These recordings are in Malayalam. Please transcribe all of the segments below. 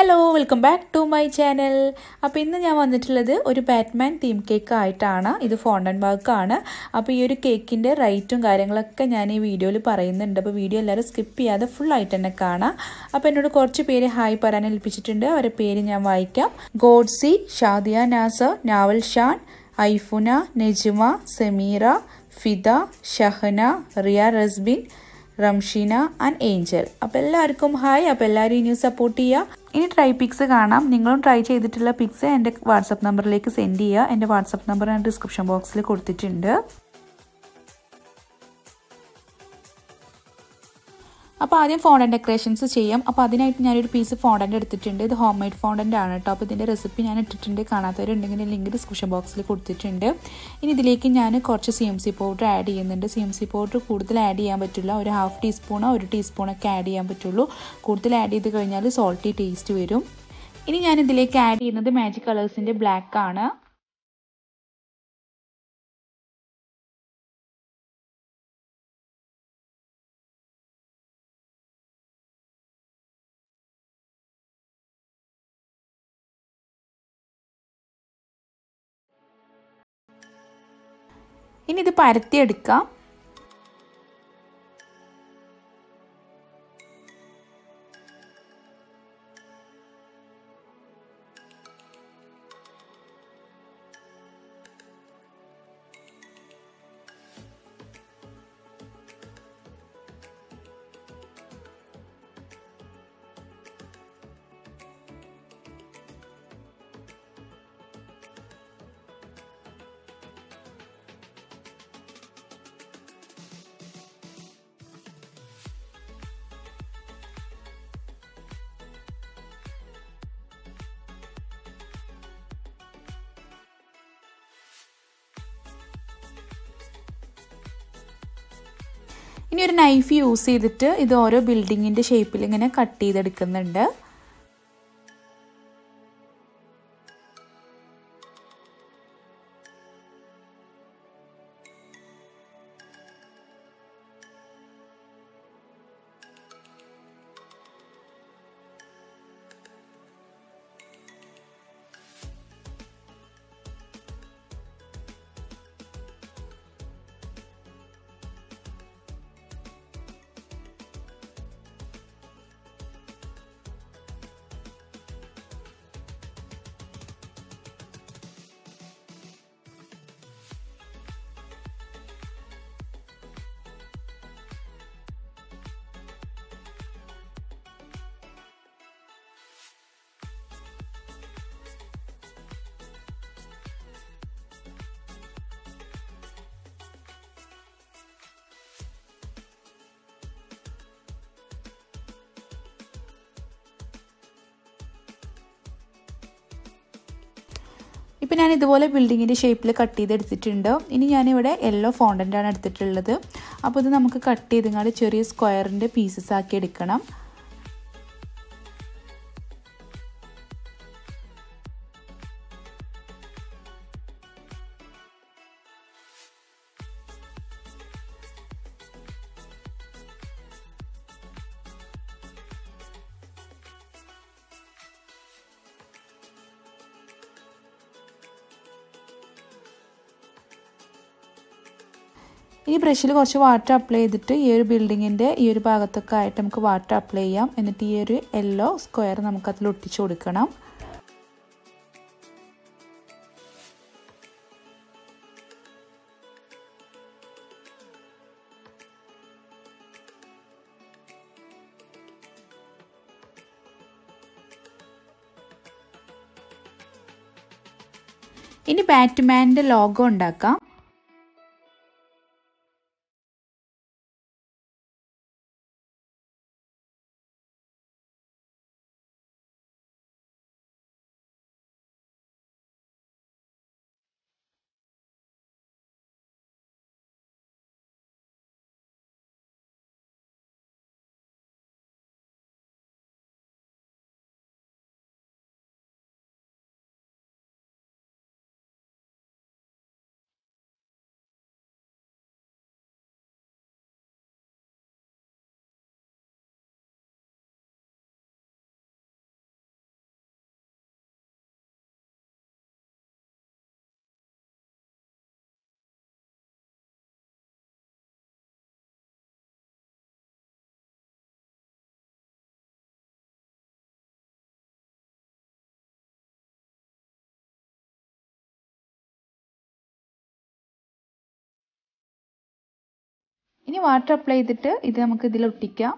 hello welcome back to my channel അപ്പോൾ ഇന്ന് ഞാൻ വന്നിട്ടുള്ളത് ഒരു ബാറ്റ്മാൻ തീം കേക്ക് ആയിട്ടാണ് ഇത് ഫോണ്ടൻ ബാഗാണ് അപ്പോൾ ഈ ഒരു കേക്കിൻ്റെ റേറ്റും കാര്യങ്ങളൊക്കെ ഞാൻ ഈ വീഡിയോയിൽ പറയുന്നുണ്ട് അപ്പോൾ വീഡിയോ എല്ലാവരും സ്കിപ്പ് ചെയ്യാതെ ഫുൾ ആയിട്ട് തന്നെ കാണാം അപ്പോൾ എന്നോട് കുറച്ച് പേര് ഹായ് പറയാൻ ഏൽപ്പിച്ചിട്ടുണ്ട് അവരുടെ പേര് ഞാൻ വായിക്കാം ഗോഡ്സി ഷാദിയ നാസർ നാവൽ ഷാൻ ഐഫുന നെജുമ സെമീറ ഫിദ ഷഹന റിയ റസ്ബിൻ റംഷീന ആൻഡ് ഏഞ്ചൽ അപ്പോൾ എല്ലാവർക്കും ഹായ് അപ്പോൾ എല്ലാവരും ഇനിയും സപ്പോർട്ട് ചെയ്യുക ഇനി ട്രൈ പിക്സ് കാണാം നിങ്ങളും ട്രൈ ചെയ്തിട്ടുള്ള പിക്സ് എൻ്റെ വാട്സപ്പ് നമ്പറിലേക്ക് സെൻഡ് ചെയ്യുക എൻ്റെ വാട്സപ്പ് നമ്പർ ഞാൻ ഡിസ്ക്രിപ്ഷൻ ബോക്സിൽ കൊടുത്തിട്ടുണ്ട് അപ്പോൾ ആദ്യം ഫോണ്ടൻ ഡെക്കറേഷൻസ് ചെയ്യാം അപ്പോൾ അതിനായിട്ട് ഞാനൊരു പീസ് ഫോണ്ടൻ്റ് എടുത്തിട്ടുണ്ട് ഇത് ഹോം മെയ്ഡ് ഫോണ്ടൻ്റ് ആണ് കേട്ടോ അപ്പോൾ ഇതിൻ്റെ റെസിപ്പി ഞാൻ ഇട്ടിട്ടുണ്ട് കാണാത്തവരുണ്ടെങ്കിൽ ലിങ്ക് ഡിസ്ക്രിപ്ഷൻ ബോക്സിൽ കൊടുത്തിട്ടുണ്ട് ഇനി ഇതിലേക്ക് ഞാൻ കുറച്ച് C M C powder add ചെയ്യുന്നുണ്ട് സി എം സി പൗഡർ കൂടുതൽ ആഡ് ചെയ്യാൻ പറ്റില്ല ഒരു ഹാഫ് ടീസ്പൂണോ ഒരു ടീസ്പൂണൊക്കെ ആഡ് ചെയ്യാൻ പറ്റുള്ളൂ കൂടുതൽ ആഡ് ചെയ്ത് കഴിഞ്ഞാൽ സോൾട്ടി ടേസ്റ്റ് വരും ഇനി ഞാൻ ഇതിലേക്ക് ആഡ് ചെയ്യുന്നത് മാജിക് കളേഴ്സിൻ്റെ ബ്ലാക്ക് ആണ് ഇനി ഇത് പരത്തിയെടുക്കാം ഇനി ഒരു നൈഫ് യൂസ് ചെയ്തിട്ട് ഇത് ഓരോ ബിൽഡിങ്ങിൻ്റെ ഷേപ്പിൽ ഇങ്ങനെ കട്ട് ചെയ്തെടുക്കുന്നുണ്ട് ഇപ്പം ഞാൻ ഇതുപോലെ ബിൽഡിങ്ങിൻ്റെ ഷേപ്പിൽ കട്ട് ചെയ്തെടുത്തിട്ടുണ്ട് ഇനി ഞാനിവിടെ യെല്ലോ ഫോണ്ടൻ്റാണ് എടുത്തിട്ടുള്ളത് അപ്പോൾ ഇത് നമുക്ക് കട്ട് ചെയ്തങ്ങാണ്ട് ചെറിയ സ്ക്വയറിൻ്റെ പീസസ് ആക്കി എടുക്കണം ഇനി ബ്രഷിൽ കുറച്ച് വാട്ടർ അപ്ലൈ ചെയ്തിട്ട് ഈ ഒരു ബിൽഡിങ്ങിൻ്റെ ഈ ഒരു ഭാഗത്തൊക്കെ ആയിട്ട് നമുക്ക് വാട്ടർ അപ്ലൈ ചെയ്യാം എന്നിട്ട് ഈ ഒരു യെല്ലോ സ്ക്വയർ നമുക്ക് അതിൽ ഒട്ടിച്ചു കൊടുക്കണം ഇനി ബാറ്റ്മാൻ്റെ ലോഗോ ഉണ്ടാക്കാം ഇനി വാട്ടർ അപ്ലൈ ചെയ്തിട്ട് ഇത് നമുക്ക് ഇതിൽ ഒട്ടിക്കാം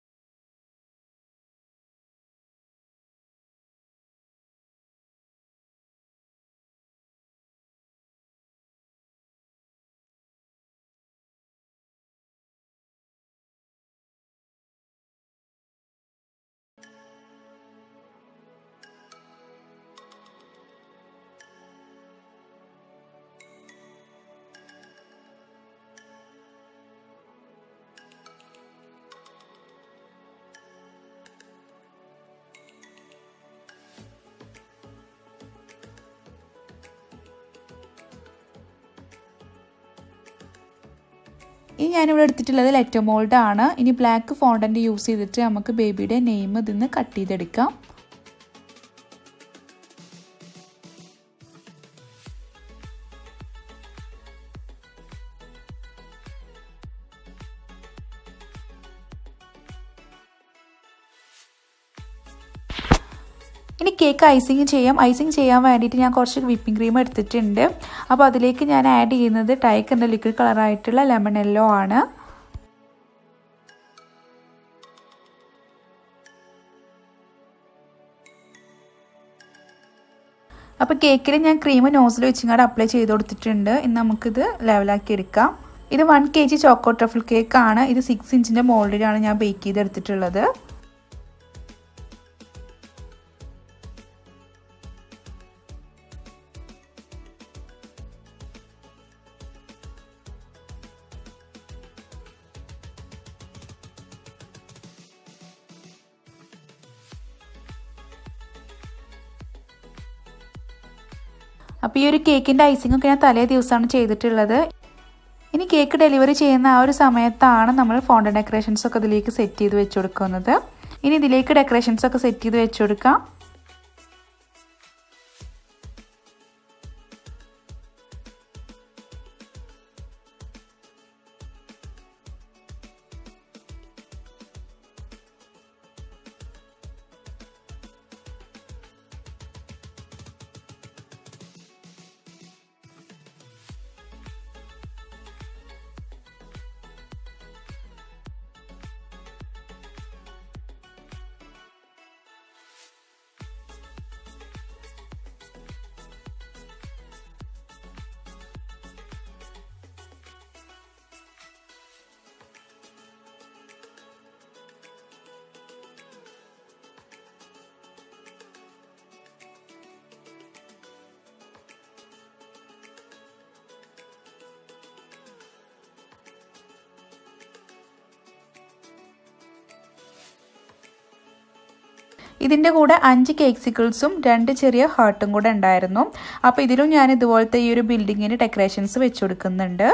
ഇനി ഞാനിവിടെ എടുത്തിട്ടുള്ളത് ലെറ്റർ മോൾഡ് ആണ് ഇനി ബ്ലാക്ക് ഫോണ്ടൻ്റ് യൂസ് ചെയ്തിട്ട് നമുക്ക് ബേബിയുടെ നെയിം ഇതിന്ന് കട്ട് ചെയ്തെടുക്കാം ഇനി കേക്ക് ഐസിങ് ചെയ്യാം ഐസിങ് ചെയ്യാൻ വേണ്ടിയിട്ട് ഞാൻ കുറച്ച് വിപ്പിംഗ് ക്രീം എടുത്തിട്ടുണ്ട് അപ്പോൾ അതിലേക്ക് ഞാൻ ആഡ് ചെയ്യുന്നത് ടൈക്കറിൻ്റെ ലിക്വിഡ് കളറായിട്ടുള്ള ലെമൺ യെല്ലോ ആണ് അപ്പോൾ കേക്കിൽ ഞാൻ ക്രീം നോസിൽ വെച്ചിങ്ങാട് അപ്ലൈ ചെയ്ത് കൊടുത്തിട്ടുണ്ട് ഇനി നമുക്കിത് ലെവലാക്കി എടുക്കാം ഇത് one K G choco truffle കേക്കാണ് ഇത് സിക്സ് ഇഞ്ചിൻ്റെ മോൾഡിലാണ് ഞാൻ ബേക്ക് ചെയ്തെടുത്തിട്ടുള്ളത് അപ്പോൾ ഈ ഒരു കേക്കിൻ്റെ ഐസിംഗ് ഒക്കെ ഞാൻ തലേ ദിവസമാണ് ചെയ്തിട്ടുള്ളത് ഇനി കേക്ക് ഡെലിവറി ചെയ്യുന്ന ആ ഒരു സമയത്താണ് നമ്മൾ ഫോണ്ട ഡെക്കറേഷൻസ് ഒക്കെ ഇതിലേക്ക് സെറ്റ് ചെയ്ത് വെച്ച് കൊടുക്കുന്നത് ഇനി ഇതിലേക്ക് ഡെക്കറേഷൻസ് ഒക്കെ സെറ്റ് ചെയ്ത് വെച്ച് കൊടുക്കാം ഇതിൻ്റെ കൂടെ അഞ്ച് കേക്ക് സിക്കിൾസും രണ്ട് ചെറിയ ഹാർട്ടും കൂടെ ഉണ്ടായിരുന്നു അപ്പോൾ ഇതിലും ഞാൻ ഇതുപോലത്തെ ഈ ഒരു ബിൽഡിങ്ങിന് ഡെക്കറേഷൻസ് വെച്ച് കൊടുക്കുന്നുണ്ട്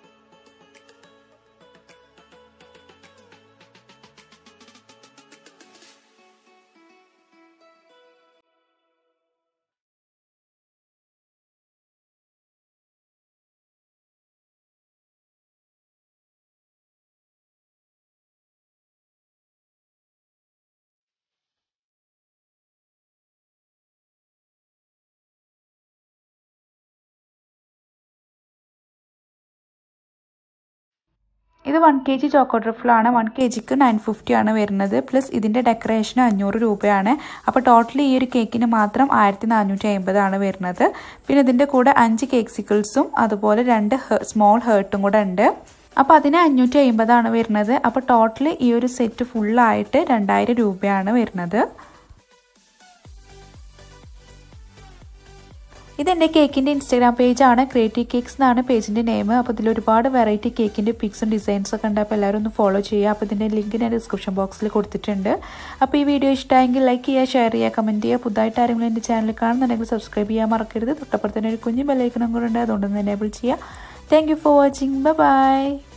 ഇത് വൺ കെ ജി ചോക്കോ ട്രിഫിളാണ് വൺ കെ ജിക്ക് നയൻ ഫിഫ്റ്റി ആണ് വരുന്നത് പ്ലസ് ഇതിൻ്റെ ഡെക്കറേഷന് അഞ്ഞൂറ് രൂപയാണ് അപ്പോൾ ടോട്ടലി ഈ ഒരു കേക്കിന് മാത്രം ആയിരത്തി നാനൂറ്റി അമ്പതാണ് വരുന്നത് പിന്നെ ഇതിൻ്റെ കൂടെ അഞ്ച് കേക്ക് സിക്കിൾസും അതുപോലെ രണ്ട് സ്മോൾ ഹേർട്ടും കൂടെ ഉണ്ട് അപ്പോൾ അതിന് അഞ്ഞൂറ്റി അമ്പതാണ് വരുന്നത് അപ്പോൾ ടോട്ടലി ഈ ഒരു സെറ്റ് ഫുള്ളായിട്ട് രണ്ടായിരം രൂപയാണ് വരുന്നത് ഇതെൻ്റെ കേക്കിൻ്റെ ഇൻസ്റ്റാഗ്രാം പേജാണ് ക്രിയേറ്റീവ് കേക്ക്സ് എന്നാണ് പേജിൻ്റെ നെയിം അപ്പോൾ ഇതിൽ ഒരുപാട് വെറൈറ്റി കേക്കിൻ്റെ പിക്സും ഡിസൈൻസും ഒക്കെ ഉണ്ട് അപ്പോൾ എല്ലാവരും ഒന്ന് ഫോളോ ചെയ്യുക അപ്പോൾ ഇതിൻ്റെ ലിങ്ക് ഞാൻ ഡിസ്ക്രിപ്ഷൻ ബോക്സിൽ കൊടുത്തിട്ടുണ്ട് അപ്പോൾ ഈ വീഡിയോ ഇഷ്ടമായെങ്കിൽ ലൈക്ക് ചെയ്യുക ഷെയർ ചെയ്യുക കമൻറ്റ് ചെയ്യുക പുതുതായിട്ട് ആരെങ്കിലും എൻ്റെ ചാനൽ കാണുന്നുണ്ടെങ്കിൽ സബ്സ്ക്രൈബ് ചെയ്യാൻ മറക്കരുത് തൊട്ടപ്പുറത്ത് തന്നെ ഒരു കുഞ്ഞു ബെല്ലൈക്കണം കൂടെ ഉണ്ട് അതുകൊണ്ട് ഒന്ന് എനേബിൾ ചെയ്യുക thank you for watching by